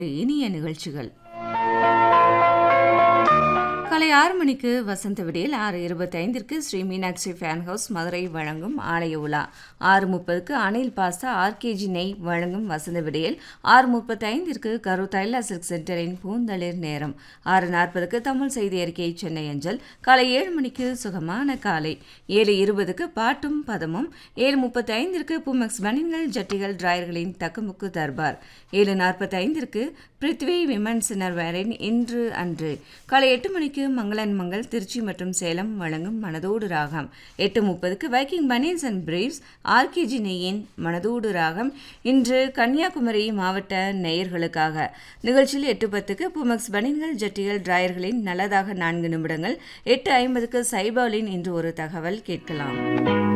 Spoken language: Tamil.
இனிய நிகழ்ச்சிகள் காலை ஆறு மணிக்கு வசந்த விடியல் ஆறு இருபத்தைந்திற்கு ஸ்ரீ மீனாட்சி ஃபேன் ஹவுஸ் மதுரை வழங்கும் ஆலய உலா ஆறு முப்பதுக்கு அனில் பாஸ்தா ஆர்கேஜி நெய் வழங்கும் வசந்த விடியல் ஆறு முப்பத்தைந்திற்கு கரு தைலா சில்க் சென்டரின் பூந்தளிர் நேரம் ஆறு நாற்பதுக்கு தமிழ் செய்தி அறிக்கை சென்னை அஞ்சல் காலை ஏழு மணிக்கு சுகமான காலை ஏழு இருபதுக்கு பாட்டும் பதமும் ஏழு முப்பத்தைந்திற்கு புமெக்ஸ் பனின்கள் ஜட்டிகள் டிராயர்களின் தக்குமுக்கு தர்பார் ஏழு நாற்பத்தைந்திற்கு பிருத்வி விமன்ஸ் நர்வேரின் இன்று அன்று காலை எட்டு மணிக்கு மங்களன் மங்கள் திருச்சி மற்றும் சேலம் வழங்கும் மனதோடு ராகம் எட்டு முப்பதுக்கு Viking banians and briefs RKG நெய்யின் மனதோடு ராகம் இன்று கன்னியாகுமரி மாவட்ட நேயர்களுக்காக நிகழ்ச்சியில் எட்டு பத்துக்கு புமக்ஸ் பனியன்கள் ஜட்டிகள் டிராயர்களின் நல்லதாக நான்கு நிமிடங்கள் எட்டு ஐம்பதுக்கு சைபாலின் இன்று ஒரு தகவல் கேட்கலாம்